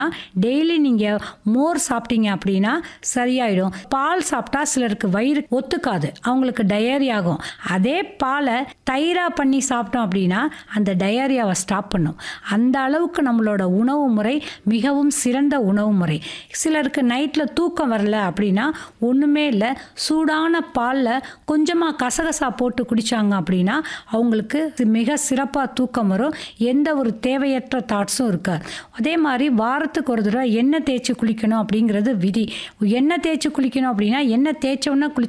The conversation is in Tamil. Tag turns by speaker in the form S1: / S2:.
S1: டெய்லி நீங்கள் மோர் சாப்பிட்டீங்க அப்படின்னா சரியாயிடும் பால் சாப்பிட்டா சிலருக்கு வயிறு ஒத்துக்காது அவங்களுக்கு டயரி ஆகும் அதே பாலை தயிரா பண்ணி சாப்பிட்டோம் அப்படின்னா அந்த டயரியாவை ஸ்டாப் பண்ணும் அந்த அளவுக்கு நம்மளோட உணவு முறை மிகவும் சிறந்த உணவு முறை சிலருக்கு நைட்டில் தூக்கம் வரல அப்படின்னா ஒன்றுமே இல்லை சூடான பாலில் கொஞ்சமாக கசகசா போட்டு குடித்தாங்க அப்படின்னா அவங்களுக்கு மிக சிறப்பாக தூக்கம் வரும் எந்த ஒரு தேவையற்ற தாட்ஸும் இருக்காது அதே மாதிரி வாரத்துக்கு ஒரு தடவை எண்ணெய் தேய்ச்சி குளிக்கணும் அப்படிங்கிறது விதி எண்ணெய் தேய்ச்சி குளிக்கணும் அப்படின்னா எண்ணெய் தேய்ச்ச உடனே குளிச்சா